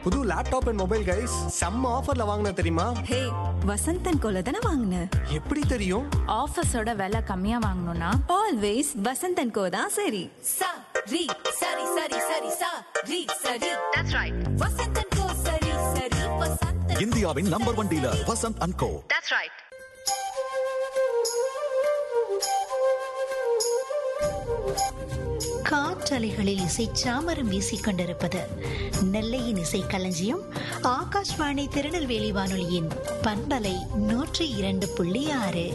புது laptop and mobile guys செம்ம ஆஃபர்ல வாங்கின தெரியுமா ஹே வசந்தன் கோல தானே வாங்கின எப்படி தெரியும் ஆஃபீஸோட விலை கம்மியா வாங்கணும்னா ஆல்வேஸ் வசந்தன் கோ தான் சரி sa ri sari sari sari sa ri sari that's right vasantan ko sari sari vasantan இந்தியாவின் number one dealer Vasanth and co that's right காற்றலைகளில் இசை சாமரம் வீசிக் கொண்டிருப்பது நெல்லையின் இசை களஞ்சியம் ஆகாஷ்வாணி திருநெல்வேலி வானொலியின் பண்பலை நூற்றி இரண்டு புள்ளி ஆறு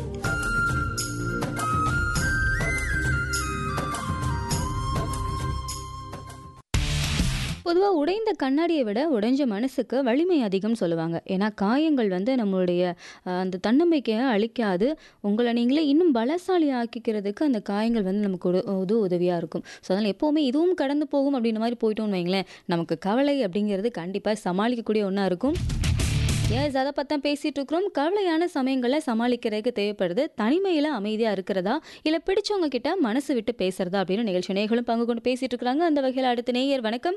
பொதுவாக உடைந்த கண்ணாடியை விட உடைஞ்ச மனசுக்கு வலிமை அதிகம் சொல்லுவாங்க ஏன்னா காயங்கள் வந்து நம்மளுடைய அஹ், அந்த தன்னம்பிக்கையை அழிக்காது உங்களை நீங்களே இன்னும் பலசாலி ஆக்கிக்கிறதுக்கு அந்த காயங்கள் வந்து நமக்கு உத உது உதவியாக இருக்கும் ஸோ அதனால் எப்போவுமே இதுவும் கடந்து போகும் அப்படின்ற மாதிரி போயிட்டோம்னு வைங்களேன் நமக்கு கவலை அப்படிங்கிறது கண்டிப்பாக சமாளிக்கக்கூடிய ஒன்றா இருக்கும் எஸ் அதை பற்றி தான் பேசிகிட்டு இருக்கிறோம் கவலையான சமயங்களில் சமாளிக்கிறதுக்கு தேவைப்படுது தனிமையில் அமைதியாக இருக்கிறதா இல்லை பிடிச்சவங்க கிட்ட மனசு விட்டு பேசுறதா அப்படின்னு நிகழ்ச்சி நேயர்களும் பங்கு கொண்டு பேசிகிட்டு இருக்கிறாங்க அந்த வகையில் அடுத்த நேயர் வணக்கம்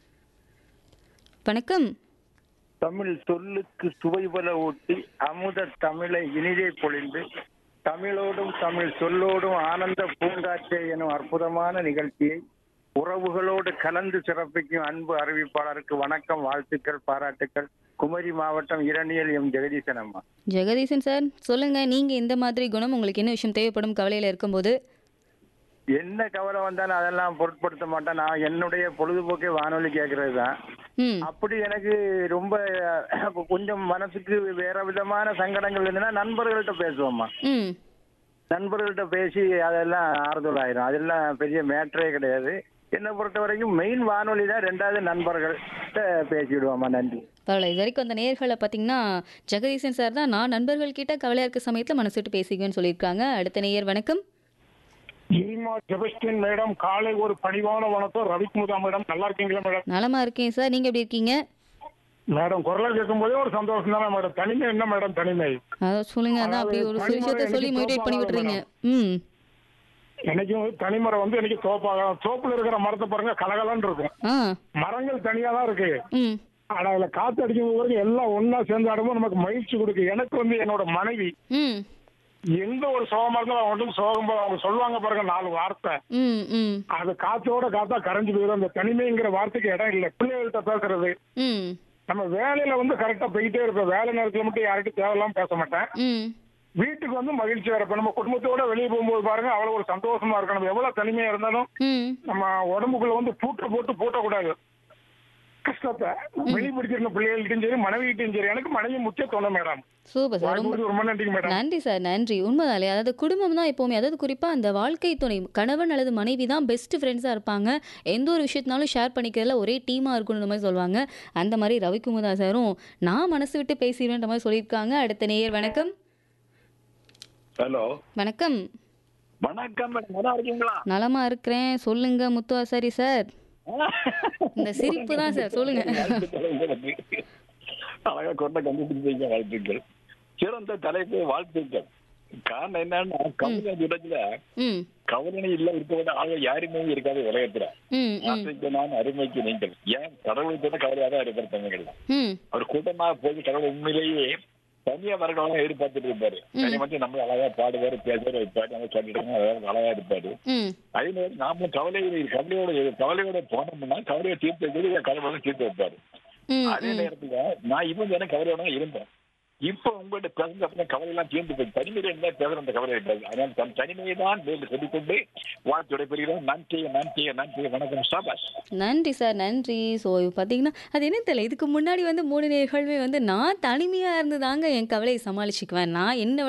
வணக்கம் தமிழ் சொல்லுக்கு சுவைபல ஊட்டி அமுத தமிழை இனிதே பொழிந்து தமிழோடும் தமிழ் சொல்லோடும் ஆனந்த பூங்காற்றே எனும் அற்புதமான நிகழ்ச்சியை உறவுகளோடு கலந்து சிறப்பிக்கும் அன்பு அறிவிப்பாளருக்கு வணக்கம் வாழ்த்துக்கள் பாராட்டுக்கள் குமரி மாவட்டம் இரணியல் எம் ஜெகதீசன் அம்மா ஜெகதீசன் சார் சொல்லுங்க நீங்க இந்த மாதிரி குணம் உங்களுக்கு என்ன விஷயம் தேவைப்படும் கவலையில இருக்கும்போது என்ன கவலை வந்தாலும் அதெல்லாம் பொருட்படுத்த மாட்டேன் நான் என்னுடைய பொழுதுபோக்கே வானொலி கேட்கறது தான் ம் அப்படி எனக்கு ரொம்ப அஹ், கொஞ்சம் மனசுக்கு வேற விதமான சங்கடங்கள் இருந்ததுன்னா நண்பர்கள்ட்ட பேசுவோம்மா ம் நண்பர்கள்ட்ட பேசி அதெல்லாம் ஆறுதல் ஆயிரும் அதெல்லாம் பெரிய மேட்டரே கிடையாது என்னை பொறுத்த வரைக்கும் மெயின் வானொலி தான் ரெண்டாவது நண்பர்கள் பேசிவிடுவோம்மா நன்றி பரவாயில்ல இது வரைக்கும் அந்த நேர்களை பார்த்தீங்கன்னா ஜெகதீசன் சார் தான் நான் நண்பர்கள் கிட்ட கவலையா இருக்க சமயத்தில் மனசு விட்டு பேசிக்குவேன்னு சொல்லியிருக்காங்க அடுத்த நேயர் வணக்கம் ஈமா ஜெபஸ்டின் மேடம் காலை ஒரு பணிவான வணக்கம் ரவிக்குமுதா மேடம் நல்லா இருக்கீங்களா மேடம் நலமா இருக்கேன் சார் நீங்க எப்படி இருக்கீங்க மேடம் குரலை கேட்கும் போதே ஒரு சந்தோஷம் தானே மேடம் தனிமை என்ன மேடம் தனிமை அதான் சொல்லுங்க அதான் அப்படி ஒரு அதாவது விஷயத்த சொல்லி தனிமுறை மோட்டிவேட் பண்ணி எனக்கு விட்டுறீங்க ம் எனக்கும் தனிமரை வந்து எனக்கு தோப்பாக தோப்புல இருக்கிற மரத்தை பாருங்க கலகலன்னு இருக்கும் ஆ மரங்கள் தனியா தான் இருக்கு ம் ஆனா அதுல காத்து அடிக்கும் போது எல்லாம் ஒன்னா சேர்ந்து ஆடும்போது நமக்கு மகிழ்ச்சி கொடுக்கு எனக்கு வந்து என்னோட மனைவி ம் எந்த ஒரு சோகமா இருந்தாலும் அவங்க வந்து சோகம் போது அவங்க சொல்லுவாங்க பாருங்க நாலு வார்த்தை ம் ம் அது காத்தோட காத்தா கரைஞ்சு போயிடும் அந்த தனிமைங்கிற வார்த்தைக்கு இடம் இல்லை பிள்ளைகள்கிட்ட பேசுறது ம் நம்ம வேலையில வந்து கரெக்டா போயிட்டே இருப்பேன் வேலை நேரத்துல மட்டும் யார்கிட்டயும் தேவையில்லாம பேச மாட்டேன் ம் வீட்டுக்கு வந்து மகிழ்ச்சியா இருப்பேன் நம்ம குடும்பத்தோட வெளியே போகும்போது பாருங்க அவ்வளவு ஒரு சந்தோஷமா இருக்கும் நம்ம எவ்வளவு தனிமையா இருந்தாலும் ம் நம்ம உடம்புக்குள்ள வந்து பூட்டை போட்டு பூட்டக்கூடாது கஷ்டத்தை வெளிப்படுத்திருந்த பிள்ளைகள்கிட்டயும் சரி மனைவிகிட்டையும் சரி எனக்கு மனைவி முக்கிய தோணும் மேடம் சூப்பர் சார் ரொம்ப வாய்ப்பு ரொம்ப நன்றிங்க மேடம் நன்றி சார் நன்றி உண்மைதாலே அதாவது குடும்பம் தான் எப்போவுமே அதாவது குறிப்பாக அந்த வாழ்க்கை துணை கணவன் அல்லது மனைவி தான் பெஸ்ட் ஃப்ரெண்ட்ஸாக இருப்பாங்க எந்த ஒரு விஷயத்தினாலும் ஷேர் பண்ணிக்கிறதுல ஒரே டீமாக இருக்குன்ற மாதிரி சொல்லுவாங்க அந்த மாதிரி ரவிக்குமுதா சாரும் நான் மனசு விட்டு பேசிடுவேன்ற மாதிரி சொல்லியிருக்காங்க அடுத்த நேயர் வணக்கம் ஹலோ வணக்கம் வணக்கம் மேடம் நல்லா இருக்கீங்களா நலமா இருக்கிறேன் சொல்லுங்க முத்து ஆசாரி சார் இந்த சிரிப்பு தான் சார் சொல்லுங்க அழகா கொண்ட கண்டுபிடிச்சீங்க வாழ்த்துக்கள் சிறந்த தலைப்பு வாழ்த்துக்கள் காரணம் என்னன்னா கவிதை இடத்துல ம் கவலனை இல்ல இருக்க ஆக யாருமே இருக்காது உலகத்துல ம் ம் ஆசைக்கு நான் அருமைக்கு நீங்கள் ஏன் கடவுளை கூட கவலையா தான் இருக்கிற தமிழ்கள் ம் அவர் கூட்டமா போய் கடவுள் உண்மையிலேயே தனியா வரணும் எதிர்பார்த்துட்டு இருப்பாரு தனி மட்டும் நம்ம அழகா பாடுவாரு பேசுவாரு வைப்பாரு நம்ம சொல்லிட்டு இருக்கோம், அழகா அழகா இருப்பாரு ம் அதே மாதிரி நாமளும் கவலை கவலையோட கவலையோட போனோம்னா கவலையை தீர்த்து வைக்கிறது கடவுளும் தீர்த்து வைப்பாரு ம் அதே நேரத்துல நான் இவங்க எனக்கு கவலையோட தான் இருந்தேன் இப்போ உங்கள்ட்ட பேசுறது அப்புறம் கவலை எல்லாம் தீர்ந்து போய் தனிமையில இருந்தா பேசுற அந்த கவலை இருக்காது அதனால தன் தனிமையை தான் மேலும் சொல்லிக்கொண்டு வாழ்த்துடைய பெறுகிறோம் நன்றி நன்றி நன்றி வணக்கம் சாபாஷ் நன்றி சார் நன்றி ஸோ பார்த்தீங்கன்னா அது என்ன தெரியல இதுக்கு முன்னாடி வந்து மூணு நேர்களுமே வந்து நான் தனிமையாக இருந்து தாங்க என் கவலையை சமாளிச்சுக்குவேன் நான் என்னை விட